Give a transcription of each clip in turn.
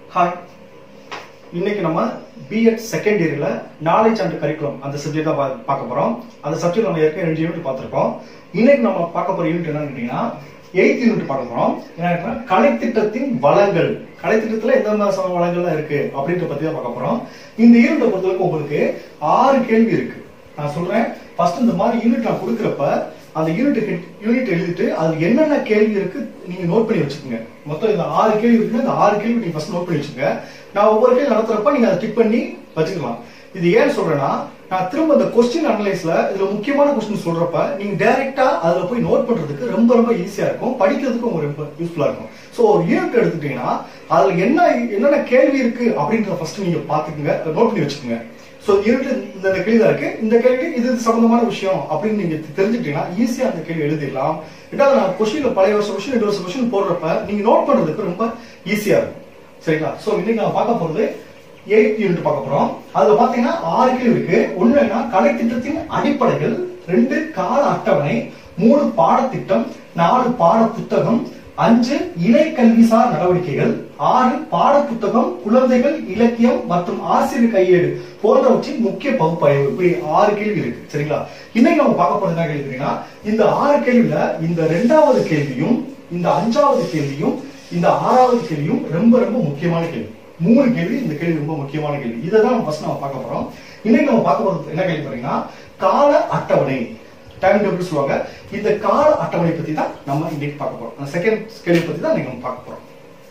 Hi இன்னைக்கு நம்ம BEd second இயர்ல நாலேஜ் அண்ட் கரிக்குலம் அந்த சப்ஜெக்ட் தான் பா- பார்க்க போறோம் அந்த சப்ஜெக்ட் நம்ம ஏற்கனவே ரெண்டு யூனிட் பார்த்திருக்கோம் இன்னைக்கு நம்ம பார்க்க போற யூனிட் என்னன்னு கேட்டீங்கன்னா எயித் யூனிட் பார்க்க போறோம் என்ன இருக்குன்னா கலைத்திட்டத்தின் வளங்கள் கலைத்திட்டத்துல எந்த மாதிரி வளங்கள்லாம் இருக்கு அப்படின்ற பத்தி தான் பார்க்க போறோம் இந்த யூனிட்டை பொறுத்தவரைக்கும் உங்களுக்கு ஆறு கேள்வி இருக்கு நான் சொல்றேன் ஃபர்ஸ்ட் இந்த மாதிரி யூனிட் நான் கொடுக்குறப்ப அந்த யூனிட் யூனிட் எழுதிட்டு அது என்னென்ன கேள்வி இருக்கு நீங்க நோட் பண்ணி வச்சுக்கோங்க மொத்தம் இந்த ஆறு கேள்வி இருக்கு இந்த ஆறு கேள்வி நீங்க ஃபர்ஸ்ட் நோட் பண்ணி வச்சுக்கோங்க நான் ஒவ்வொரு கேள்வி நடத்துறப்ப நீங்க அதை டிக் பண்ணி வச்சுக்கலாம் இது ஏன் சொல்றேன்னா நான் திரும்ப இந்த கொஸ்டின் அனலைஸ்ல இதுல முக்கியமான கொஸ்டின் சொல்றப்ப நீங்க டைரக்டா அதுல போய் நோட் பண்றதுக்கு ரொம்ப ரொம்ப ஈஸியா இருக்கும் படிக்கிறதுக்கு உங்களுக்கு ரொம்ப யூஸ்ஃபுல்லா இருக்கும் சோ ஒரு யூனிட் எடுத்துட்டீங்கன்னா அதுல என்ன என்னென்ன கேள்வி இருக்கு அப்படின்றத ஃபர்ஸ்ட் நீங்க பாத்துக்கோங்க நோட் பண்ணி வச்சுக்கோங்க சோ யூனிட் இந்த இந்த கேள்வி தான் இருக்கு இந்த கேள்வி இது இது சம்பந்தமான விஷயம் அப்படின்னு நீங்க தெரிஞ்சுட்டீங்கன்னா ஈஸியா அந்த கேள்வி எழுதிடலாம் ரெண்டாவது நான் கொஸ்டின்ல பழைய வருஷம் கொஸ்டின் ரெண்டு வருஷம் கொஸ்டின் போடுறப்ப நீங்க நோட் பண்றதுக்கு ரொம்ப ஈஸியா இருக்கும் சரிங்களா சோ இன்னைக்கு நான் பார்க்க போறது எயிட் யூனிட் பார்க்க போறோம் அதுல பாத்தீங்கன்னா ஆறு கேள்வி இருக்கு ஒண்ணு என்ன கலைத்திட்டத்தின் அடிப்படைகள் ரெண்டு கால அட்டவணை மூணு பாடத்திட்டம் நாலு பாட புத்தகம் அஞ்சு இணை கல்விசார் நடவடிக்கைகள் ஆறு பாட புத்தகம் குழந்தைகள் இலக்கியம் மற்றும் ஆசிரியர் கையேடு போன்றவற்றின் முக்கிய பகுப்பாய்வு இப்படி ஆறு கேள்வி இருக்கு சரிங்களா இன்னைக்கு நம்ம பார்க்க போறது என்ன கேள்வி தெரியுங்களா? இந்த ஆறு கேள்வியில இந்த ரெண்டாவது கேள்வியும் இந்த அஞ்சாவது கேள்வியும் இந்த ஆறாவது கேள்வியும் ரொம்ப ரொம்ப முக்கியமான கேள்வி மூணு கேள்வி இந்த கேள்வி ரொம்ப முக்கியமான கேள்வி இதை தான் ஃபர்ஸ்ட் நம்ம பார்க்க போறோம் இன்னைக்கு நம்ம பார்க்க போறது என்ன கேள்வி பாத்தீங்கன்னா கால அட்டவணை டைம் டேபிள் சொல்லுவாங்க இந்த கால அட்டவணை பத்தி தான் நம்ம இன்னைக்கு பார்க்க போறோம் செகண்ட் கேள்வி பத்தி தான் இன்னைக்கு நம்ம பார்க்க போறோம்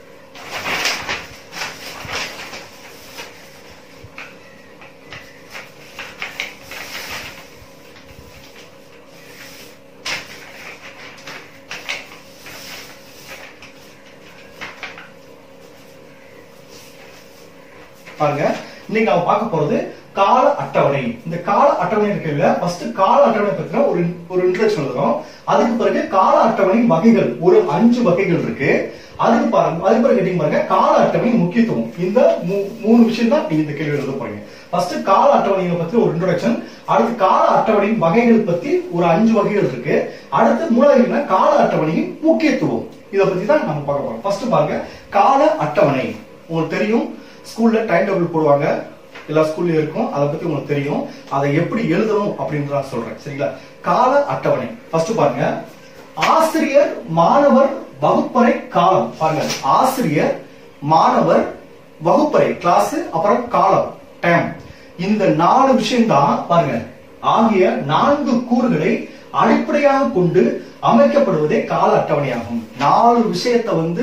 பாருங்க இன்னைக்கு நாம பார்க்க போறது கால அட்டவணை இந்த கால அட்டவணை இருக்குல்ல ஃபர்ஸ்ட் கால அட்டவணை பத்தின ஒரு ஒரு இன்ட்ரோடக்ஷன் எழுதுறோம் அதுக்கு பிறகு கால அட்டவணையின் வகைகள் ஒரு அஞ்சு வகைகள் இருக்கு அதுக்கு பாருங்க அதுக்கு பிறகு கேட்டீங்க பாருங்க கால அட்டவணையின் முக்கியத்துவம் இந்த மூ- மூணு விஷயம் தான் நீங்க இந்த கேள்வி எழுத போறீங்க ஃபர்ஸ்ட் கால அட்டவணையை பத்தி ஒரு இன்ட்ரோடக்ஷன் அடுத்து கால அட்டவணையின் வகைகள் பத்தி ஒரு அஞ்சு வகைகள் இருக்கு அடுத்து மூணாவது என்ன கால அட்டவணையின் முக்கியத்துவம் இத பத்தி தான் நம்ம பார்க்க போறோம் ஃபர்ஸ்ட் பாருங்க கால அட்டவணை உங்களுக்கு தெரியும் ஸ்கூல்ல டைம் டேபிள் போடுவாங்க எல்லா ஸ்கூல்லயும் இருக்கும் அதை பத்தி உங்களுக்கு தெரியும் அதை எப்படி எழுதணும் அப்படின்னு நான் சொல்றேன் சரிங்களா கால அட்டவணை ஃபர்ஸ்ட் பாருங்க ஆசிரியர் மாணவர் வகுப்பறை காலம் பாருங்க ஆசிரியர் மாணவர் வகுப்பறை கிளாஸ் அப்புறம் காலம் டைம் இந்த நாலு விஷயம் தான் பாருங்க ஆகிய நான்கு கூறுகளை அடிப்படையாக கொண்டு அமைக்கப்படுவதே கால அட்டவணையாகும் நாலு விஷயத்தை வந்து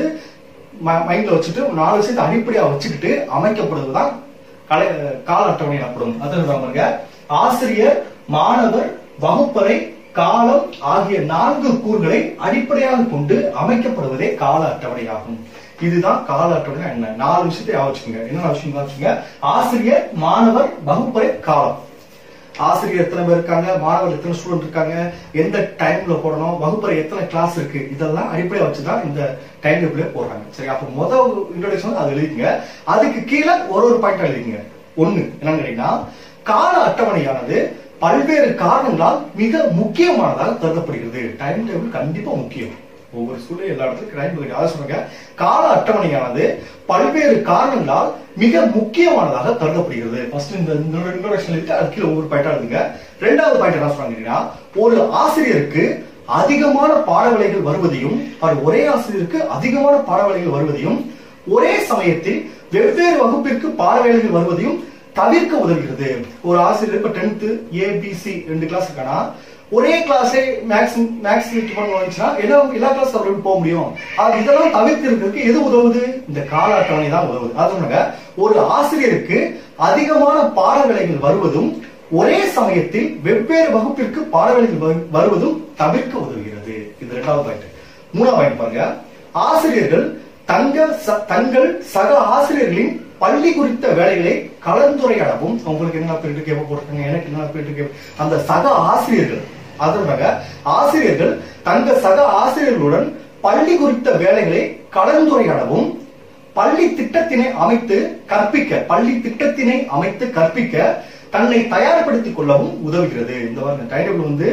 மைண்ட்ல வச்சுட்டு நாலு விஷயத்தை அடிப்படையா வச்சுக்கிட்டு அமைக்கப்படுவதுதான் கலை கால அட்டவணை எனப்படும் அது பாருங்க ஆசிரியர் மாணவர் வகுப்பறை காலம் ஆகிய நான்கு கூறுகளை அடிப்படையாக கொண்டு அமைக்கப்படுவதே கால அட்டவணையாகும் இதுதான் கால அட்டவணை என்ன நாலு விஷயத்தை ஞாபகம் வச்சுக்கோங்க என்ன விஷயம் வச்சுக்கோங்க ஆசிரியர் மாணவர் வகுப்பறை காலம் ஆசிரியர் எத்தனை பேர் இருக்காங்க மாணவர் எத்தனை ஸ்டூடெண்ட் இருக்காங்க எந்த டைம்ல போடணும் வகுப்பறை எத்தனை கிளாஸ் இருக்கு இதெல்லாம் அடிப்படையா வச்சுதான் இந்த டைம் டேபிளே போடுறாங்க சரி அப்ப முதல் இன்ட்ரோடக்ஷன் அது எழுதிங்க அதுக்கு கீழே ஒரு ஒரு பாயிண்ட் எழுதிங்க ஒண்ணு என்னன்னு கேட்டீங்கன்னா கால அட்டவணையானது பல்வேறு காரணங்களால் மிக முக்கியமானதாக கருதப்படுகிறது டைம் டேபிள் கண்டிப்பா முக்கியம் ஒவ்வொரு ஸ்கூல்ல எல்லா இடத்துலயும் டைம் டேபிள் அதை சொல்லுங்க கால அட்டவணையானது பல்வேறு காரணங்களால் மிக முக்கியமானதாக கருதப்படுகிறது ஃபர்ஸ்ட் இந்த இன்ட்ரோடக்ஷன் எழுதிட்டு அது கீழே ஒவ்வொரு பாயிண்டா எழுதுங்க ரெண்டாவது பாயிண்ட் என்ன சொல்றாங்கன்னா ஒரு ஆசிரியருக்கு அதிகமான பாடவேளைகள் வருவதையும் அவர் ஒரே ஆசிரியருக்கு அதிகமான பாடவேளைகள் வருவதையும் ஒரே சமயத்தில் வெவ்வேறு வகுப்பிற்கு பாடவேளைகள் வருவதையும் தவிர்க்க உதவுகிறது ஒரு ஆசிரியர் இப்ப டென்த் ஏபிசி ரெண்டு கிளாஸ் இருக்கானா ஒரே கிளாஸே மேக்ஸ் மேக்ஸ் டிபார்ட்மெண்ட் வந்துச்சுன்னா எல்லா எல்லா கிளாஸ் அவர் போக முடியும் அது இதெல்லாம் தவிர்க்கிறதுக்கு எது உதவுது இந்த கால அட்டவணை தான் உதவுது அது சொன்னாங்க ஒரு ஆசிரியருக்கு அதிகமான பாடவேளைகள் வருவதும் ஒரே சமயத்தில் வெவ்வேறு வகுப்பிற்கு பாடவேளைகள் வரு- வருவதும் தவிர்க்க உதவுகிறது இது ரெண்டாவது பாயிண்ட் மூணாவது பாயிண்ட் பாருங்க ஆசிரியர்கள் தங்க ச- தங்கள் சக ஆசிரியர்களின் பள்ளி குறித்த வேலைகளை கலந்துரையாடவும் உங்களுக்கு என்ன போயிட்டு கேட்க போட்டிருக்காங்க எனக்கு என்ன போயிட்டு கேட்க அந்த சக ஆசிரியர்கள் அதனால ஆசிரியர்கள் தங்க சக ஆசிரியர்களுடன் பள்ளி குறித்த வேலைகளை கலந்துரையாடவும் பள்ளி திட்டத்தினை அமைத்து கற்பிக்க பள்ளி திட்டத்தினை அமைத்து கற்பிக்க தன்னை தயார்படுத்திக் கொள்ளவும் உதவுகிறது இந்த டைம் டேபிள் வந்து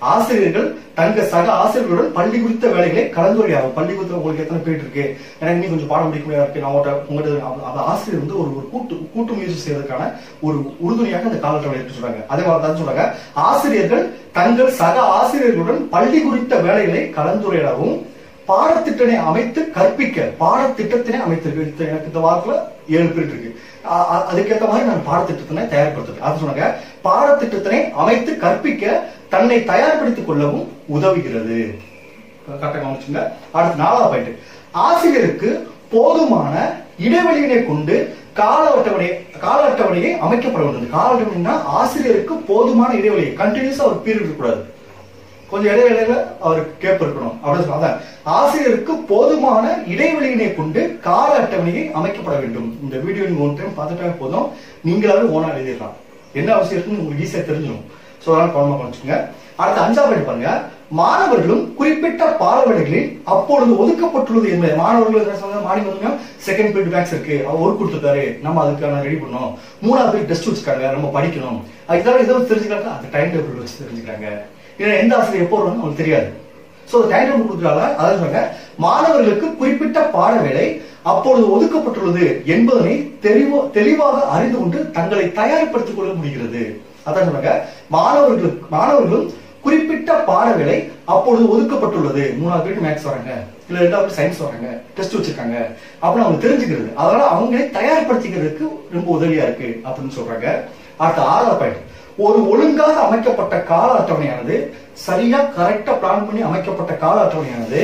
ஆசிரியர்கள் தங்க சக ஆசிரியர்களுடன் பள்ளி குறித்த வேலைகளை கலந்துரையாடும் பள்ளி குறித்த உங்களுக்கு எத்தனை பேர் இருக்கு எனக்கு இன்னும் கொஞ்சம் பாடம் படிக்க முடியாது இருக்கு நான் உங்கள்கிட்ட உங்கள்கிட்ட அந்த- அந்த ஆசிரியர் வந்து ஒரு ஒரு கூட்டு கூட்டு முயற்சி செய்வதற்கான ஒரு உறுதுணையாக அந்த கால அட்டவணை இருக்கு சொல்றாங்க அதே மாதிரி தான் சொல்றாங்க ஆசிரியர்கள் தங்கள் சக ஆசிரியர்களுடன் பள்ளி குறித்த வேலைகளை கலந்துரையாடவும் பாடத்திட்டனை அமைத்து கற்பிக்க பாடத்திட்டத்தினை அமைத்திருக்கு இது எனக்கு இந்த வாரத்துல ஏழு பேர் இருக்கு அ- அ- அதுக்கேற்ற மாதிரி நான் பாடத்திட்டத்தினை தயார்படுத்துறேன் அது சொன்னாங்க பாடத்திட்டத்தினை அமைத்து கற்பிக்க தன்னை தயார்படுத்திக் கொள்ளவும் உதவுகிறது கரெக்டா கவனிச்சுங்க அடுத்து நாலாவது பாயிண்ட் ஆசிரியருக்கு போதுமான இடைவெளியினை கொண்டு கால அட்டவணை கால அட்டவணையை அமைக்கப்பட வேண்டும் கால அட்டவணைனா ஆசிரியருக்கு போதுமான இடைவெளி கண்டினியூஸா ஒரு பீரியட் இருக்கக்கூடாது கொஞ்சம் இடைவேளையில அவருக்கு கேப் இருக்கணும் அப்படின்னு சொன்னாங்க ஆசிரியருக்கு போதுமான இடைவெளியினை கொண்டு கால அட்டவணையை அமைக்கப்பட வேண்டும் இந்த வீடியோ நீங்க ஒன் டைம் பார்த்துட்டாவே போதும் நீங்களாவே ஓனா எழுதிடலாம் என்ன அவசியம் இருக்குன்னு உங்களுக்கு ஈஸியா தெரிஞ்சிடும் சோ அதெல்லாம் கவனமா கவனிச்சுங்க அடுத்து அஞ்சாவது பாருங்க மாணவர்களும் குறிப்பிட்ட பாடவேளைகளில் அப்பொழுது ஒதுக்கப்பட்டுள்ளது என்பதை மாணவர்கள் என்ன சொன்னாங்க மாணவி வந்து செகண்ட் பீரியட் மேக்ஸ் இருக்கு அவர் ஒர்க் கொடுத்துருக்காரு நம்ம அதுக்கான ரெடி பண்ணணும் மூணாவது பீரியட் டெஸ்ட் வச்சுக்காங்க நம்ம படிக்கணும் இதெல்லாம் இதை வச்சு தெரிஞ்சுக்கிறாங்க அந்த டைம் டேபிள் வச்சு தெரிஞ்சுக்கிறாங்க ஏன்னா எந்த ஆசிரியர் எப்போ வருவாங்க அவங்களுக்கு தெரியாது சோ டைம் டேபிள் கொடுக்குறாங்க அதான் சொல்றாங்க மாணவர்களுக்கு குறிப்பிட்ட பாடவேளை அப்பொழுது ஒதுக்கப்பட்டுள்ளது என்பதனை தெளிவா தெளிவாக அறிந்து கொண்டு தங்களை தயார்படுத்திக் கொள்ள முடிகிறது அதான் சொல்றாங்க மாணவர்களுக்கு மாணவர்களும் குறிப்பிட்ட பாடவேளை அப்பொழுது ஒதுக்கப்பட்டுள்ளது மூணாவது பீரியட் மேக்ஸ் வராங்க இல்ல ரெண்டாவது சயின்ஸ் வராங்க டெஸ்ட் வச்சிருக்காங்க அப்படின்னு அவங்க தெரிஞ்சுக்கிறது அதனால அவங்களே தயார்படுத்திக்கிறதுக்கு ரொம்ப உதவியா இருக்கு அப்படின்னு சொல்றாங்க அடுத்த ஆறாவது பாயிண்ட் ஒரு ஒழுங்காக அமைக்கப்பட்ட கால அட்டவணையானது சரியா கரெக்டா பிளான் பண்ணி அமைக்கப்பட்ட கால அட்டவணையானது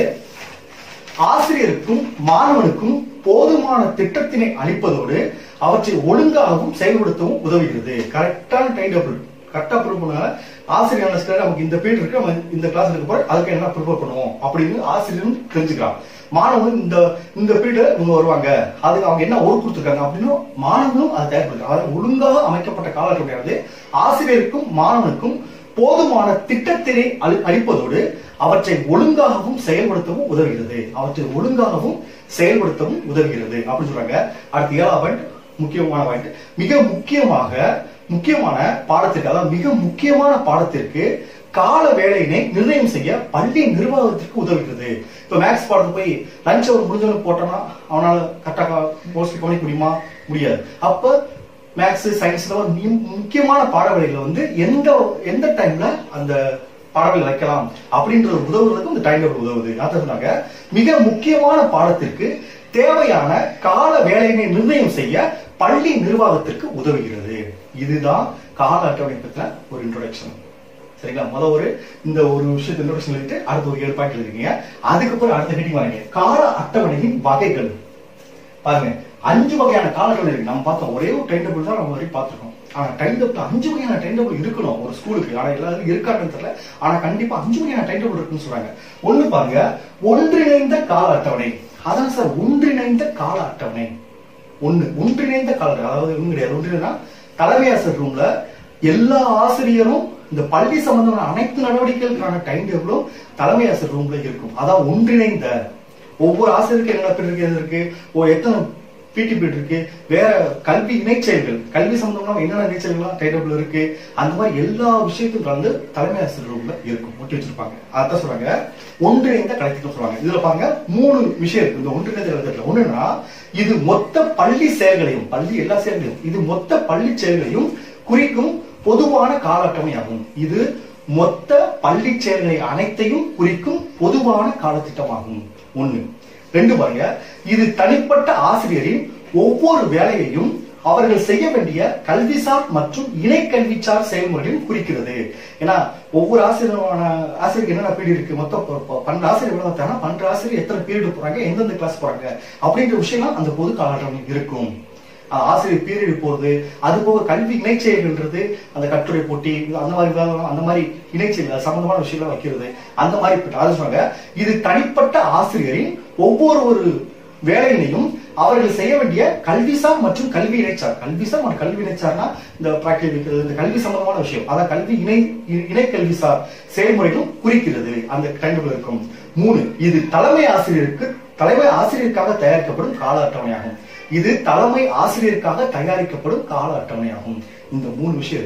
ஆசிரியருக்கும் மாணவனுக்கும் போதுமான திட்டத்தினை அளிப்பதோடு அவற்றை ஒழுங்காகவும் செயல்படுத்தவும் உதவுகிறது கரெக்டான டைம் டேபிள் கரெக்டா ப்ரிப்பேர் பண்ணால ஆசிரியர் என்ன செய்றாரு, நமக்கு இந்த பீரியட் இருக்கு நம்ம இந்த கிளாஸ் எடுக்க போறோம் அதுக்கு என்ன ப்ரிப்பேர் பண்ணுவோம் அப்படின்னு ஆசிரியரும் தெரிஞ்சுக்கலாம் மாணவன் இந்த இந்த பீரியட் இவங்க வருவாங்க அதுக்கு அவங்க என்ன ஒர்க் கொடுத்துருக்காங்க அப்படின்னு மாணவனும் அதை தயார்படுத்துறாங்க அதாவது ஒழுங்காக அமைக்கப்பட்ட கால அட்டவணையானது ஆசிரியருக்கும் மாணவனுக்கும் போதுமான திட்டத்தினை அளி- அளிப்பதோடு அவற்றை ஒழுங்காகவும் செயல்படுத்தவும் உதவுகிறது அவற்றை ஒழுங்காகவும் செயல்படுத்தவும் உதவுகிறது அப்படின்னு சொல்றாங்க அடுத்து ஏழாவது பாயிண்ட் முக்கியமான பாயிண்ட் மிக முக்கியமாக முக்கியமான பாடத்திற்கு அதாவது மிக முக்கியமான பாடத்திற்கு கால வேலையினை நிர்ணயம் செய்ய பள்ளி நிர்வாகத்திற்கு உதவுகிறது இப்ப மேக்ஸ் பாடத்துக்கு போய் லஞ்ச் அவர் முடிஞ்சவனுக்கு போட்டோம்னா அவனால கரெக்டா மோஸ்ட்லி கவனிக்க முடியுமா முடியாது அப்ப மேக்ஸ் சயின்ஸ்ல ஒரு மி- முக்கியமான பாடவெளியில வந்து எந்த எந்த டைம்ல அந்த பாடவெளி வைக்கலாம் அப்படின்றது உதவுறதுக்கு இந்த டைம் டேபிள் உதவுது அதான் சொன்னாங்க மிக முக்கியமான பாடத்திற்கு தேவையான கால வேலையினை நிர்ணயம் செய்ய பள்ளி நிர்வாகத்திற்கு உதவுகிறது இதுதான் கால அட்டவணை பத்தின ஒரு இன்ட்ரோடக்ஷன் சரிங்களா முத ஒரு இந்த ஒரு விஷயத்தை இன்ட்ரோடக்ஷன் எழுதிட்டு அடுத்த ஒரு ஏழு பாயிண்ட் எழுதிருக்கீங்க அதுக்கப்புறம் அடுத்த ஹெட்டிங் வரீங்க கால அட்டவணையின் வகைகள் பாருங்க அஞ்சு வகையான கால அட்டவணை இருக்கு நம்ம பார்த்தோம் ஒரே ஒரு டைம் டேபிள் தான் நம்ம வரைக்கும் பார்த்திருக்கோம் ஆனா டைம் டேபிள் அஞ்சு வகையான டைம் டேபிள் இருக்கணும் ஒரு ஸ்கூலுக்கு ஆனா எல்லாரும் இருக்காங்கன்னு தெரியல ஆனா கண்டிப்பா அஞ்சு வகையான டைம் டேபிள் இருக்குன்னு சொல்றாங்க ஒண்ணு பாருங்க ஒன்றிணைந்த கால அட்டவணை அதான் சார் ஒன்றிணைந்த கால அட்டவணை ஒண்ணு ஒன்றிணைந்த கால அட்டவணை. அதாவது ஒண்ணும் கிடையாது ஒன்றிணைந்தா தலைமை ஆசிரியர் ரூம்ல எல்லா ஆசிரியரும் இந்த பள்ளி சம்பந்தமான அனைத்து நடவடிக்கைகளுக்கான டைம் டேபிளும் தலைமை ஆசிரியர் ரூம்ல இருக்கும் அதான் ஒன்றிணைந்த ஒவ்வொரு ஆசிரியருக்கு என்னென்ன பீரியட் இருக்கு எது இருக்கு ஓ எத்தனை பிடி பீரியட் இருக்கு வேற கல்வி இணைச்செயல்கள் கல்வி சம்பந்தமா என்னென்ன இணைச்செயல்கள்லாம் டைம் டேபிள் இருக்கு அந்த மாதிரி எல்லா விஷயத்தையும் கலந்து தலைமை ஆசிரியர் ரூம்ல இருக்கும் ஒட்டி வச்சிருப்பாங்க அதான் சொல்றாங்க ஒன்றிணைந்த கலைத்திட்டம் சொல்றாங்க இதுல பாருங்க மூணு விஷயம் இருக்கு இந்த ஒன்றிணைந்த கலைத்திட்டம் ஒண்ணுன்னா இது மொத்த பள்ளி செயல்களையும் பள்ளி எல்லா செயல்களையும் இது மொத்த பள்ளி செயல்களையும் குறிக்கும் பொதுவான கால அட்டவணையாகும் இது மொத்த பள்ளி செயல்களை அனைத்தையும் குறிக்கும் பொதுவான காலத்திட்டமாகும் ஒண்ணு ரெண்டு பாருங்க இது தனிப்பட்ட ஆசிரியரின் ஒவ்வொரு வேலையையும் அவர்கள் செய்ய வேண்டிய கல்விசார் மற்றும் இணை கல்விசார் செயல்முறையும் குறிக்கிறது ஏன்னா ஒவ்வொரு ஆசிரியரான ஆசிரியருக்கு என்னென்ன பீரியட் இருக்கு மொத்தம் ப- ப- பன்னெண்டு ஆசிரியர் எவ்வளவு தராங்க பன்னெண்டு ஆசிரியர் எத்தனை பீரியட் போறாங்க எந்தெந்த கிளாஸ் போறாங்க அப்படின்ற விஷயம்லாம் அந்த பொது கால அட்டவணை இருக்கும் அஹ் ஆசிரியர் பீரியட் போறது அது போக கல்வி இணைச்செயல்கள்ன்றது அந்த கட்டுரை போட்டி அந்த மாதிரி விவாதம், அந்த மாதிரி இணைச்செயல் அது சம்பந்தமான விஷயங்களை வைக்கிறது அந்த மாதிரி இருக்கு. அது சொன்னாங்க இது தனிப்பட்ட ஆசிரியரின் ஒவ்வொரு ஒரு வேலையினையும் அவர்கள் செய்ய வேண்டிய கல்விசார் மற்றும் கல்வி இணைச்சார் கல்விசார் மற்றும் கல்வி இணைச்சார்னா இந்த பிராக்டிகல் வைக்கிறது இந்த கல்வி சம்பந்தமான விஷயம் அதான் கல்வி இணை இ- இணை கல்விசார் செயல்முறைகளும் குறிக்கிறது அந்த டைம் இருக்கும் மூணு இது தலைமை ஆசிரியருக்கு தலைமை ஆசிரியருக்காக தயாரிக்கப்படும் கால அட்டவணையாகும் இது தலைமை ஆசிரியருக்காக தயாரிக்கப்படும் கால அட்டவணையாகும் இந்த மூணு விஷயம் இருக்கு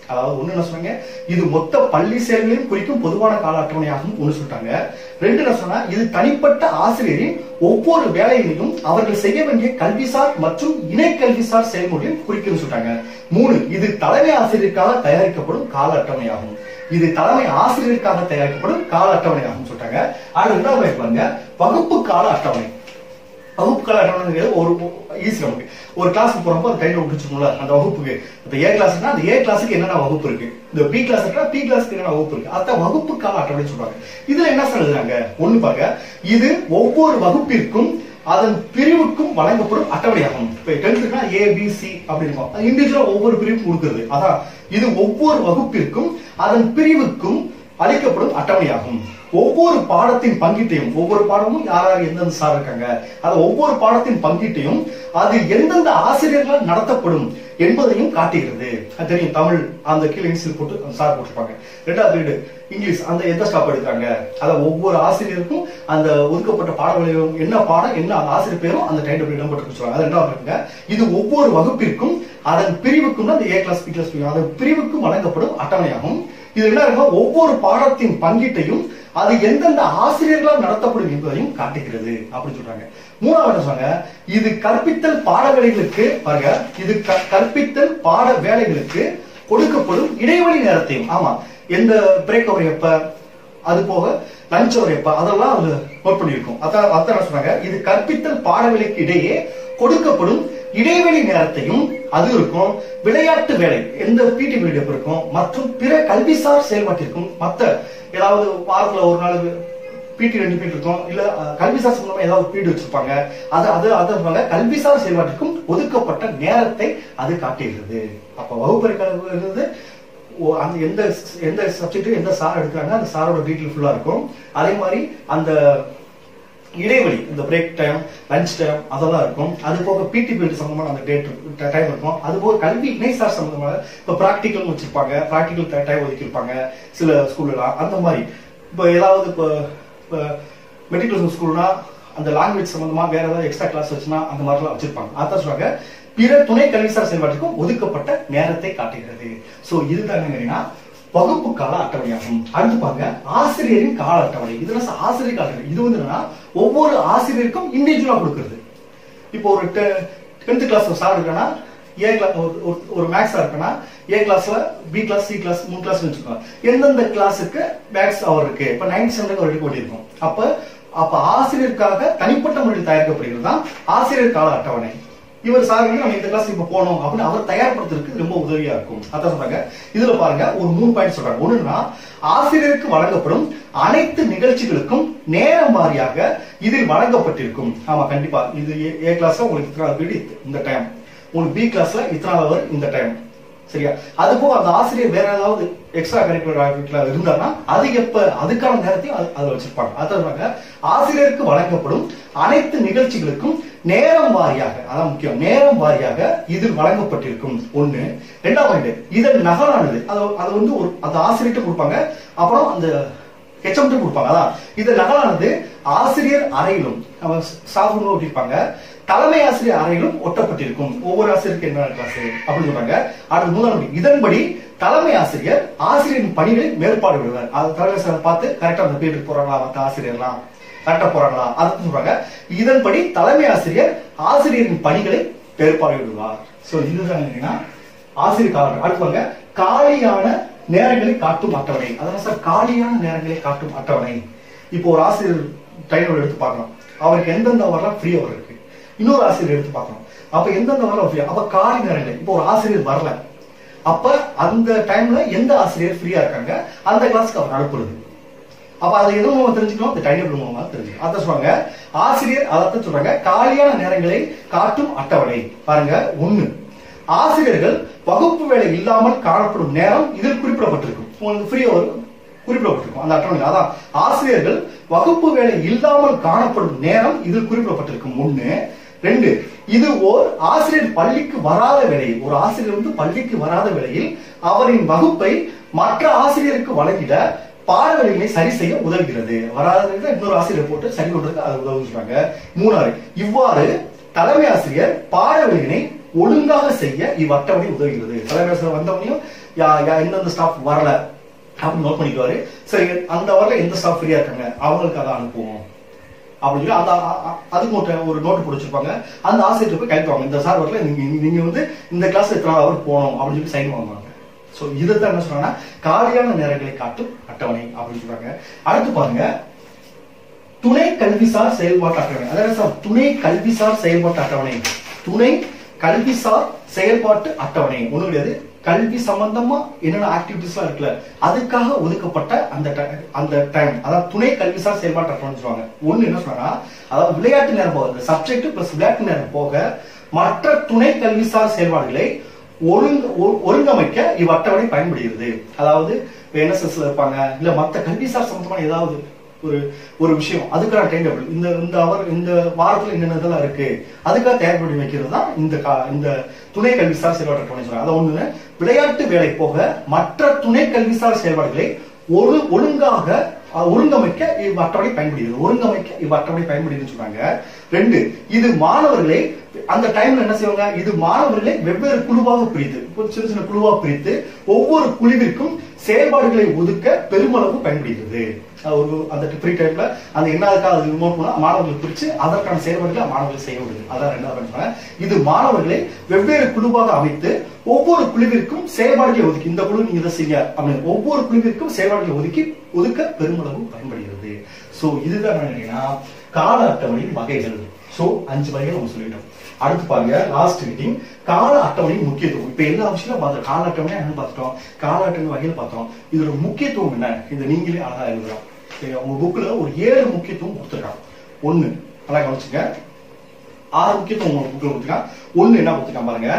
அதாவது ஒண்ணு என்ன சொன்னாங்க இது மொத்த பள்ளி செயல்களையும் குறிக்கும் பொதுவான கால அட்டவணையாகும் ஒண்ணு சொல்லிட்டாங்க ரெண்டு என்ன சொன்னா இது தனிப்பட்ட ஆசிரியரின் ஒவ்வொரு வேலையிலையும் அவர்கள் செய்ய வேண்டிய கல்விசார் மற்றும் இணை கல்விசார் செயல்முறையும் குறிக்கும்னு சொல்லிட்டாங்க மூணு இது தலைமை ஆசிரியருக்காக தயாரிக்கப்படும் கால அட்டவணையாகும் இது தலைமை ஆசிரியருக்காக தயாரிக்கப்படும் கால அட்டவணையாகும் சொல்லிட்டாங்க அடுத்து ரெண்டாவது பாருங்க வகுப்பு கால அட்டவணை வகுப்பு கால அட்டவணைங்கிறது ஒரு ஈஸி நமக்கு ஒரு கிளாஸ் போறப்போ அது கையில விட்டுச்சுங்களா அந்த வகுப்புக்கு இப்ப ஏ கிளாஸ்னா அந்த ஏ கிளாஸுக்கு என்னென்ன வகுப்பு இருக்கு இந்த பி கிளாஸ் இருக்கா பி கிளாஸ்க்கு என்னென்ன வகுப்பு இருக்கு அதான் வகுப்பு கால அட்டவணை சொல்றாங்க இதுல என்ன சார் எழுதுறாங்க ஒண்ணு பாருங்க இது ஒவ்வொரு வகுப்பிற்கும் அதன் பிரிவுக்கும் வழங்கப்படும் அட்டவணையாகும் இப்ப டென்த்துனா ஏ பி சி அப்படி இருக்கும் அது இண்டிவிஜுவலா ஒவ்வொரு பிரிவுக்கும் கொடுக்குறது அதான் இது ஒவ்வொரு வகுப்பிற்கும் அதன் பிரிவுக்கும் அளிக்கப்படும் அட்டவணையாகும் ஒவ்வொரு பாடத்தின் பங்கீட்டையும் ஒவ்வொரு பாடமும் யார் யார் எந்தெந்த சார் இருக்காங்க அது ஒவ்வொரு பாடத்தின் பங்கீட்டையும் அது எந்தெந்த ஆசிரியர்களால் நடத்தப்படும் என்பதையும் காட்டுகிறது அது தெரியும் தமிழ் அந்த கீழே இன்சில் போட்டு அந்த சார் போட்டிருப்பாங்க ரெண்டாவது வீடு இங்கிலீஷ் அந்த எந்த ஸ்டாப் எடுக்கிறாங்க அத ஒவ்வொரு ஆசிரியருக்கும் அந்த ஒதுக்கப்பட்ட பாடங்களையும் என்ன பாடம் என்ன அந்த ஆசிரியர் பேரும் அந்த டைம் டேபிள் இடம்பெற்று சொல்றாங்க அது ரெண்டாவது இருக்குங்க இது ஒவ்வொரு வகுப்பிற்கும் அதன் பிரிவுக்கும் தான் அந்த ஏ கிளாஸ் பி கிளாஸ் அதன் பிரிவுக்கும் வழங்கப்படும் அட்டவணையாகும் இது என்ன இருக்கும் ஒவ்வொரு பாடத்தின் பங்கீட்டையும் அது எந்தெந்த ஆசிரியர்களால் நடத்தப்படும் என்பதையும் காட்டுகிறது அப்படின்னு சொல்றாங்க மூணாவது என்ன சொல்றாங்க இது கற்பித்தல் பாட வேலைகளுக்கு பாருங்க இது க- கற்பித்தல் பாட வேலைகளுக்கு கொடுக்கப்படும் இடைவெளி நேரத்தையும் ஆமா எந்த பிரேக் அவர் எப்ப அது போக லஞ்ச் அவர் எப்ப அதெல்லாம் அது நோட் பண்ணியிருக்கோம் அதான் அதான் என்ன சொல்றாங்க இது கற்பித்தல் பாடவேளைக்கு இடையே கொடுக்கப்படும் இடைவெளி நேரத்தையும் அது இருக்கும் விளையாட்டு வேலை எந்த பிடி பீரியட் எப்ப இருக்கும் மற்றும் பிற கல்விசார் செயல்பாட்டிற்கும் மத்த ஏதாவது வாரத்துல ஒரு நாள் பிடி ரெண்டு பீரியட் இருக்கும் இல்ல அஹ், கல்விசார் சம்பந்தமா ஏதாவது பீரியட் வச்சிருப்பாங்க அது அது அது சொல்றாங்க கல்விசார் செயல்பாட்டிற்கும் ஒதுக்கப்பட்ட நேரத்தை அது காட்டுகிறது அப்ப வகுப்பறை கல்வி ஓ, அந்த எந்த எந்த சப்ஜெக்ட் எந்த சார் எடுக்கிறாங்க அந்த சாரோட டீட்டெயில் ஃபுல்லா இருக்கும் அதே மாதிரி அந்த இடைவெளி இந்த பிரேக் டைம் லஞ்ச் டைம் அதெல்லாம் இருக்கும் அது போக பிடி பீரியட் சம்பந்தமான அந்த டேட் டைம் இருக்கும் அது போக கல்வி இணைசார் சம்பந்தமான இப்போ ப்ராக்டிக்கல் வச்சிருப்பாங்க ப்ராக்டிக்கல் டைம் ஒதுக்கியிருப்பாங்க சில ஸ்கூல்ல அந்த மாதிரி இப்போ ஏதாவது இப்போ இப்போ மெட்ரிகுலேஷன் ஸ்கூல்னா அந்த லாங்குவேஜ் சம்பந்தமா வேற ஏதாவது எக்ஸ்ட்ரா கிளாஸ் வச்சுனா அந்த மாதிரிலாம் வச்சிருப்பாங்க அதான் சொல்றாங்க பிற துணை கல்விசார் செயல்பாட்டுக்கும் ஒதுக்கப்பட்ட நேரத்தை காட்டுகிறது சோ இதுதான் என்னங்கன்னா வகுப்பு கால அட்டவணையாகும் அடுத்து பாருங்க ஆசிரியரின் கால அட்டவணை இதுல ச- ஆசிரியர் கால அட்டவணை இது வந்து என்னன்னா ஒவ்வொரு ஆசிரியருக்கும் இண்டிவிஜுவலா கொடுக்கிறது இப்போ ஒரு டென்த் கிளாஸ் சார் இருக்குன்னா ஏ கிளாஸ் ஒரு மேக்ஸா இருக்குன்னா ஏ கிளாஸ்ல பி கிளாஸ் சி கிளாஸ் மூணு கிளாஸ் வச்சுக்கோங்க எந்தெந்த கிளாஸுக்கு மேக்ஸ் அவர் இருக்கு இப்ப நைன்த் ஸ்டாண்டர்ட் ஒரு எடுக்க வேண்டியிருக்கும் அப்ப அப்ப ஆசிரியருக்காக தனிப்பட்ட முறையில் தயாரிக்கப்படுகிறது தான் ஆசிரியர் கால அட்டவணை இவர் சார் வந்து நம்ம இந்த கிளாஸ் இப்ப போனோம் அப்படின்னு அவர் தயார்படுத்துறதுக்கு ரொம்ப உதவியா இருக்கும் அதான் சொல்றாங்க இதுல பாருங்க ஒரு மூணு பாயிண்ட் சொல்றாங்க ஒண்ணுன்னா ஆசிரியருக்கு வழங்கப்படும் அனைத்து நிகழ்ச்சிகளுக்கும் நேரம் வாரியாக இதில் வழங்கப்பட்டிருக்கும் ஆமா கண்டிப்பா இது ஏ- ஏ கிளாஸ்ல உங்களுக்கு இத்தனாவது பீரியட் இந்த டைம் உங்களுக்கு பி கிளாஸ்ல இத்தனாவது hour இந்த டைம் சரியா அது போக அந்த ஆசிரியர் வேற ஏதாவது எக்ஸ்ட்ரா கரிக்குலர் ஆக்டிவிட்டில இருந்தாருன்னா அது எப்ப அதுக்கான நேரத்தையும் அது- அதுல வச்சிருப்பாங்க அதான் சொல்றாங்க ஆசிரியருக்கு வழங்கப்படும் அனைத்து நிகழ்ச்சிகளுக்கும் நேரம் வாரியாக அதான் முக்கியம் நேரம் வாரியாக இதில் வழங்கப்பட்டிருக்கும் ஒண்ணு ரெண்டாவது point, இதன் நகலானது அது அது வந்து ஒரு அந்த ஆசிரியர்கிட்ட கொடுப்பாங்க அப்புறம் அந்த ஹெச்எம்டி கொடுப்பாங்க அதான் இந்த நகலானது ஆசிரியர் அறையிலும் நம்ம சாஃப்ட்வேர் ஒட்டிருப்பாங்க தலைமை ஆசிரியர் அறையிலும் ஒட்டப்பட்டிருக்கும் ஒவ்வொரு ஆசிரியருக்கு என்ன கிளாஸ் அப்படின்னு சொல்றாங்க அடுத்து மூணாவது இதன்படி தலைமை ஆசிரியர் ஆசிரியரின் பணிகளை மேற்பாடு விடுவார் அது தலைமை ஆசிரியர் பார்த்து கரெக்டா அந்த பீரியட் போறாங்களா மற்ற ஆசிரியர்லாம் கரெக்டா போறாங்களா அது சொல்றாங்க இதன்படி தலைமை ஆசிரியர் ஆசிரியரின் பணிகளை மேற்பார்வையிடுவார் சோ இதுதான் என்னன்னா ஆசிரியர் காலம் அடுத்து பாருங்க காலியான நேரங்களை காட்டும் அட்டவணை அதான் சார் காலியான நேரங்களை காட்டும் அட்டவணை இப்போ ஒரு ஆசிரியர் டைம் எடுத்து பார்க்கணும் அவருக்கு எந்தெந்த வரலாம் ஃப்ரீ அவர் இருக்கு இன்னொரு ஆசிரியர் எடுத்து பார்க்கணும் அப்ப எந்தெந்த வரலாம் ஃப்ரீ அப்ப காலி நேரங்கள் இப்போ ஒரு ஆசிரியர் வரல அப்ப அந்த டைம்ல எந்த ஆசிரியர் ஃப்ரீயா இருக்காங்க அந்த கிளாஸ்க்கு அவர் அனுப்புறது அப்ப அதை எது மூலமா தெரிஞ்சுக்கணும் இந்த டைம் டேபிள் மூலமா தெரிஞ்சுக்கணும் அதான் சொல்றாங்க ஆசிரியர் அதான் சொல்றாங்க காலியான நேரங்களை காட்டும் அட்டவணை பாருங்க ஒண்ணு ஆசிரியர்கள் வகுப்பு வேலை இல்லாமல் காணப்படும் நேரம் இதில் குறிப்பிடப்பட்டிருக்கும் உங்களுக்கு ஃப்ரீ அவர் குறிப்பிடப்பட்டிருக்கும் அந்த அட்டவணை அதான் ஆசிரியர்கள் வகுப்பு வேலை இல்லாமல் காணப்படும் நேரம் இதில் குறிப்பிடப்பட்டிருக்கும் ஒண்ணு ரெண்டு இது ஓர் ஆசிரியர் பள்ளிக்கு வராத வேளையில் ஒரு ஆசிரியர் வந்து பள்ளிக்கு வராத வேளையில் அவரின் வகுப்பை மற்ற ஆசிரியருக்கு வழங்கிட பாடவெளிகளை சரி செய்ய உதவுகிறது வராதவங்க இன்னொரு ஆசிரியர் போட்டு சரி பண்றதுக்கு அது உதவும் சொல்றாங்க மூணாறு இவ்வாறு தலைமை ஆசிரியர் பாடவெளியினை ஒழுங்காக செய்ய இவ்வட்டவணை உதவுகிறது தலைமை ஆசிரியர் வந்தவனையும் யா யா எந்தெந்த ஸ்டாஃப் வரல அப்படின்னு நோட் பண்ணிக்குவாரு சரி அந்த வரல எந்த ஸ்டாஃப் ஃப்ரீயா இருக்காங்க அவங்களுக்கு அதை அனுப்புவோம் அப்படின்னு சொல்லி அந்த அ- அ- அதுக்கு மட்டும் ஒரு நோட்டு பிடிச்சிருப்பாங்க அந்த ஆசிரியர் போய் கைப்பாங்க இந்த சார் வரல நீங்க நீங்க வந்து இந்த கிளாஸ் எத்தனை அவர் போகணும் அப்படின்னு சொல்லி சைன் வாங்குவாங்க ஸோ இதைத்தான் என்ன சொல்றாங்கன்னா காலியான நேரங்களை காட்டும் அட்டவணை அப்படின்னு சொல்றாங்க அடுத்து பாருங்க துணை கல்விசார் செயல்பாட்டு அட்டவணை அதாவது சார் துணை கல்விசார் செயல்பாட்டு அட்டவணை துணை கல்விசார் செயல்பாட்டு அட்டவணை ஒண்ணும் கிடையாது கல்வி சம்பந்தமா என்னென்ன ஆக்டிவிட்டிஸ்லாம் இருக்குல்ல அதுக்காக ஒதுக்கப்பட்ட அந்த ti- அந்த டைம் அதாவது துணை கல்விசார் செயல்பாட்டு அட்டவணை சொல்லுவாங்க ஒண்ணு என்ன சொல்றாங்கன்னா அதாவது விளையாட்டு நேரம் போக சப்ஜெக்ட் பிளஸ் விளையாட்டு நேரம் போக மற்ற துணை கல்விசார் செயல்பாடுகளை ஒருங்க ஒ- ஒருங்கமைக்க இவ் அட்டவணை பயன்படுகிறது அதாவது என்எஸ்எஸ்ல இருப்பாங்க இல்ல மத்த கல்விசார் சம்பந்தமான ஏதாவது ஒரு ஒரு விஷயம் அதுக்கான டைம் டேபிள் இந்த இந்த அவர் இந்த வாரத்துல என்னென்ன இதெல்லாம் இருக்கு அதுக்காக தயார் பண்ணி வைக்கிறது தான் இந்த கா- இந்த துணை கல்விசார் செயல்பாடு அட்டவணை சொல்றாங்க அதை ஒண்ணு விளையாட்டு வேலை போக மற்ற துணை கல்விசார் செயல்பாடுகளை ஒரு ஒழுங்காக அஹ், ஒருங்கமைக்க இவ் அட்டவணை பயன்படுகிறது ஒருங்கமைக்க இவ் அட்டவணை பயன்படுதுன்னு சொல்றாங்க ரெண்டு இது மாணவர்களை அந்த டைம்ல என்ன செய்வாங்க இது மாணவர்களை வெவ்வேறு குழுவாக பிரித்து ஒரு சின்ன சின்ன குழுவா பிரித்து ஒவ்வொரு குழுவிற்கும் செயல்பாடுகளை ஒதுக்க பெருமளவு பயன்படுகிறது அது ஒரு அந்த ஃப்ரீ டைம்ல அந்த என்னதுக்காக அது ரிமோட் பண்ணா மாணவர்களை பிரிச்சு அதற்கான செயல்பாடுகளை மாணவர்கள் செய்ய விடுது அதான் ரெண்டாவது பண்ணுறாங்க இது மாணவர்களை வெவ்வேறு குழுவாக அமைத்து ஒவ்வொரு குழுவிற்கும் செயல்பாடுகளை ஒதுக்கி இந்த குழு நீங்க இதை செய்ய அப்படின்னு ஒவ்வொரு குழுவிற்கும் செயல்பாடுகளை ஒதுக்கி ஒதுக்க பெருமளவு பயன்படுகிறது சோ இதுதான் என்ன நினைக்கிறேன்னா கால அட்டவணையின் வகைகள் சோ அஞ்சு வகைகள் நம்ம சொல்லிட்டோம் அடுத்து பாருங்க லாஸ்ட் மீட்டிங் கால அட்டவணையின் முக்கியத்துவம் இப்ப எல்லா விஷயமும் பார்த்தோம் கால அட்டவணை என்னன்னு பார்த்துட்டோம் கால அட்டவணை வகையில் பார்த்தோம் இதோட முக்கியத்துவம் என்ன இதை நீங்களே அழகா எழுதலாம் சரியா? உங்க புக்ல ஒரு ஏழு முக்கியத்துவம் கொடுத்துருக்காங்க ஒண்ணு நல்லா கவனிச்சுங்க ஆறு முக்கியத்துவம் உங்க புக்ல கொடுத்துருக்காங்க ஒண்ணு என்ன கொடுத்துருக்காங்க பாருங்க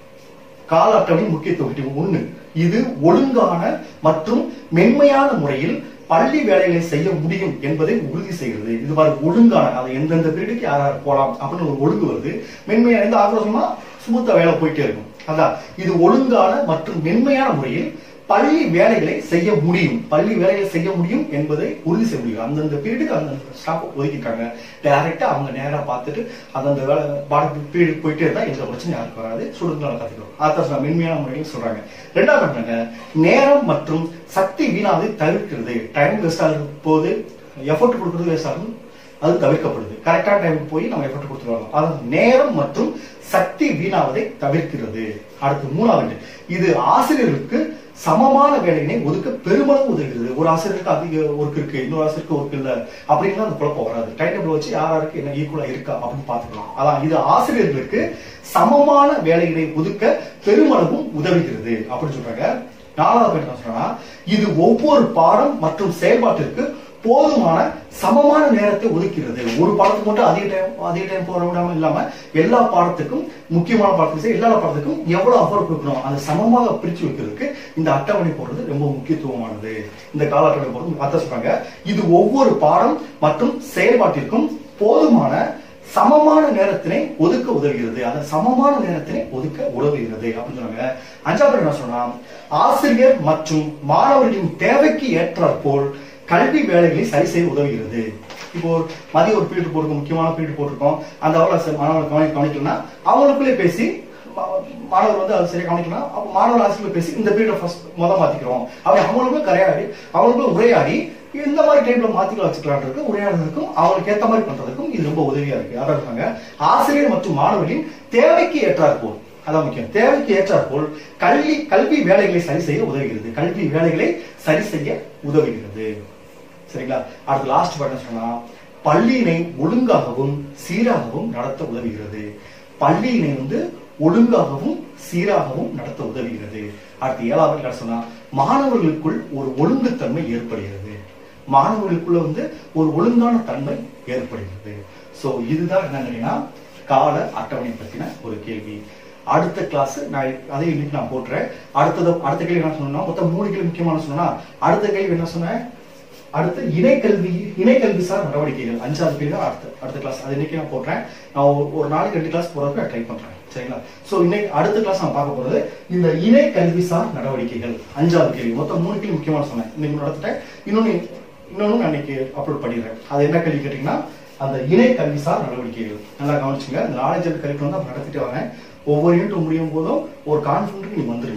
கால அட்டவணை முக்கியத்துவம் ஒண்ணு இது ஒழுங்கான மற்றும் மென்மையான முறையில் பள்ளி வேலைகளை செய்ய முடியும் என்பதை உறுதி செய்கிறது இது மாதிரி ஒழுங்கான அது எந்தெந்த பீரியடுக்கு யார் யார் போலாம் அப்படின்னு ஒரு ஒழுங்கு வருது மென்மையான எந்த ஆக்ரோஷமா சுமூத்த வேலை போயிட்டே இருக்கும் அதான் இது ஒழுங்கான மற்றும் மென்மையான முறையில் பள்ளி வேலைகளை செய்ய முடியும் பள்ளி வேலைகளை செய்ய முடியும் என்பதை உறுதி செய்ய முடியும் அந்தந்த பீரியடுக்கு அந்தந்த ஸ்டாப் ஒதுக்கிட்டாங்க டைரக்டா அவங்க நேரா பார்த்துட்டு அந்தந்த வேலை பாட பீரியட் போயிட்டே இருந்தா எந்த பிரச்சனையும் யாருக்கு வராது சுடுங்களால கத்துக்கிறோம் அதான் மென்மையான முறையில் சொல்றாங்க ரெண்டாவது என்னங்க நேரம் மற்றும் சக்தி வீணாதை தவிர்க்கிறது டைம் வேஸ்ட் ஆகும் போது எஃபோர்ட் கொடுக்கறது வேஸ்ட் ஆகும் அது தவிர்க்கப்படுது கரெக்டான டைமுக்கு போய் நம்ம எஃபர்ட் கொடுத்துட்டு வரலாம் அதாவது நேரம் மற்றும் சக்தி வீணாவதை தவிர்க்கிறது அடுத்து மூணாவது இது ஆசிரியர்களுக்கு சமமான வேலையினை ஒதுக்க பெருமளவு உதவுகிறது ஒரு ஆசிரியருக்கு அதிக ஒர்க் இருக்கு இன்னொரு ஆசிரியருக்கு ஒர்க் இல்ல அப்படின்னா அந்த குழப்பம் வராது டைம் டேபிள் வச்சு யார் யாருக்கு என்ன ஈக்குவலா இருக்கா அப்படின்னு பாத்துக்கலாம் அதான் இது ஆசிரியர்களுக்கு சமமான வேலைகளை ஒதுக்க பெருமளவும் உதவுகிறது அப்படின்னு சொல்றாங்க நாலாவது point என்ன சொல்றா இது ஒவ்வொரு பாடம் மற்றும் செயல்பாட்டிற்கு போதுமான சமமான நேரத்தை ஒதுக்கிறது ஒரு பாடத்துக்கு மட்டும் அதிக டைம் அதிக டைம் போற விடாம இல்லாம எல்லா பாடத்துக்கும் முக்கியமான பாடத்துக்கு சரி, எல்லா பாடத்துக்கும் எவ்வளவு அஃபர் கொடுக்கணும் அதை சமமாக பிரிச்சு வைக்கிறதுக்கு இந்த அட்டவணை போடுறது ரொம்ப முக்கியத்துவமானது இந்த கால அட்டவணை போடுறது அர்த்தம் சொல்றாங்க இது ஒவ்வொரு பாடம் மற்றும் செயல்பாட்டிற்கும் போதுமான சமமான நேரத்தினை ஒதுக்க உதவுகிறது அந்த சமமான நேரத்தினை ஒதுக்க உதவுகிறது அப்படின்னு சொன்னாங்க அஞ்சாவது என்ன சொன்னா ஆசிரியர் மற்றும் மாணவர்களின் தேவைக்கு ஏற்றாற்போல் கல்வி வேலைகளை சரி செய்ய உதவுகிறது இப்போ ஒரு மதிய ஒரு பீரியட் போட்டிருக்கோம் முக்கியமான பீரியட் போட்டிருக்கோம் அந்த அவளை மாணவர்கள் கவனி கவனிக்கலன்னா அவங்களுக்குள்ளே பேசி மா- மாணவர் வந்து அது சரியா கவனிக்கலாம் அப்ப மாணவர் ஆசிரியர் பேசி இந்த பீரியட் ஃபர்ஸ்ட் முத மாத்திக்கிறோம் அப்படி அவங்களுக்கும் கரையாடி அவங்களுக்கும் உரையாடி இந்த மாதிரி டைம்ல மாத்திக்கலாம் வச்சுக்கலான்றதுக்கு உரையாடுறதுக்கும் அவங்களுக்கு ஏத்த மாதிரி பண்றதுக்கும் இது ரொம்ப உதவியா இருக்கு அதான் இருக்காங்க ஆசிரியர் மற்றும் மாணவர்களின் தேவைக்கு ஏற்றாற்போல் அதான் முக்கியம் தேவைக்கு ஏற்றாற்போல் கல்வி கல்வி வேலைகளை சரி செய்ய உதவுகிறது கல்வி வேலைகளை சரி செய்ய உதவுகிறது சரிங்களா அடுத்து லாஸ்ட் பாயிண்ட் சொன்னா பள்ளியினை ஒழுங்காகவும் சீராகவும் நடத்த உதவுகிறது பள்ளியினை வந்து ஒழுங்காகவும் சீராகவும் நடத்த உதவுகிறது அடுத்து ஏழாவது என்ன சொன்னா மாணவர்களுக்குள் ஒரு ஒழுங்குத்தன்மை ஏற்படுகிறது மாணவர்களுக்குள்ள வந்து ஒரு ஒழுங்கான தன்மை ஏற்படுகிறது சோ இதுதான் என்னன்னா கால அட்டவணை பத்தின ஒரு கேள்வி அடுத்த கிளாஸ் நான் அதே இன்னைக்கு நான் போட்டுறேன் அடுத்தது அடுத்த கேள்வி என்ன சொன்னா மொத்தம் மூணு கேள்வி முக்கியமான சொன்னா அடுத்த கேள்வி என்ன சொன்னேன் அடுத்து இணைக்கல்வி இணைக்கல்வி சார் நடவடிக்கைகள் அஞ்சாவது கேள்வி தான் அடுத்த அடுத்த கிளாஸ் அது இன்னைக்கு நான் போடுறேன் நான் ஒரு- ஒரு நாளைக்கு ரெண்டு கிளாஸ் போறதுக்கு நான் ட்ரை பண்றேன் சரிங்களா சோ இன்னைக்கு அடுத்த கிளாஸ் நான் பார்க்க போறது இந்த இணை கல்வி சார் நடவடிக்கைகள் அஞ்சாவது கேள்வி மொத்தம் மூணு கேள்வி முக்கியமான சொன்னேன் இன்னைக்கு நடத்திட்டேன் இன்னொன்னு இன்னொன்னு நான் இன்னைக்கு அப்லோட் பண்ணிடுறேன் அது என்ன கேள்வி கேட்டீங்கன்னா அந்த இணை கல்விசார் நடவடிக்கைகள் நல்லா கவனிச்சுங்க இந்த நாலேஜ் அண்ட் கரிக்குலம் தான் நடத்திட்டு வரேன் ஒவ்வொரு யூனிட் முடியும் போதும் ஒரு கான்ஃபிடன்ட் நீங்க வந்துருங்க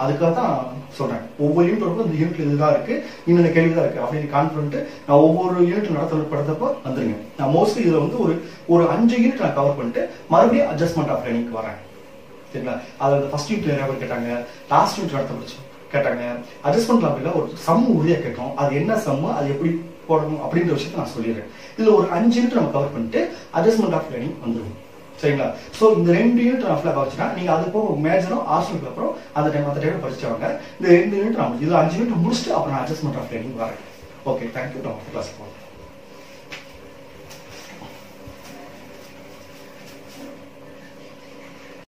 அதுக்காக தான் நான் சொல்றேன் ஒவ்வொரு யூனிட் இருக்கும் இந்த யூனிட்ல இதுதான் இருக்கு இன்னொரு கேள்வி தான் இருக்கு அப்படின்னு கான்ஃபிடன்ட் நான் ஒவ்வொரு யூனிட் நடத்த படுத்தப்போ வந்துருங்க நான் மோஸ்ட்லி இதுல வந்து ஒரு ஒரு அஞ்சு யூனிட் நான் கவர் பண்ணிட்டு மறுபடியும் அட்ஜஸ்ட்மெண்ட் ஆஃப் லேர்னிங் வரேன் சரிங்களா அதில் ஃபர்ஸ்ட் யூனிட்ல நிறைய பேர் கேட்டாங்க லாஸ்ட் யூனிட் நடத்த படிச்சோம் கேட்டாங்க அட்ஜஸ்ட்மெண்ட் லாபில் ஒரு சம் உறுதியா கேட்டோம் அது என்ன சம்மு அது எப்படி போடணும் அப்படின்ற விஷயத்தை நான் சொல்லிடுறேன் இதுல ஒரு அஞ்சு யூனிட் நம்ம கவர் பண்ணிட்டு அட்ஜஸ்ட்மெண்ட் ஆஃப் லேர்னிங் வந்துடும் சரிங்களா சோ இந்த ரெண்டு யூனிட் நான் ஃபுல்லாக வச்சுட்டா நீங்க அது போக மேஜரும் ஆர்ஷனுக்கு அப்புறம் அந்த டைம் அந்த டைம் படிச்சவங்க இந்த ரெண்டு யூனிட் நான் இதுல அஞ்சு யூனிட் முடிச்சுட்டு அப்புறம் அட்ஜஸ்ட்மெண்ட் ஆஃப் லேர்னிங் வரேன் ஓகே தேங்க்யூ நான் கிளாஸ் போகிறேன்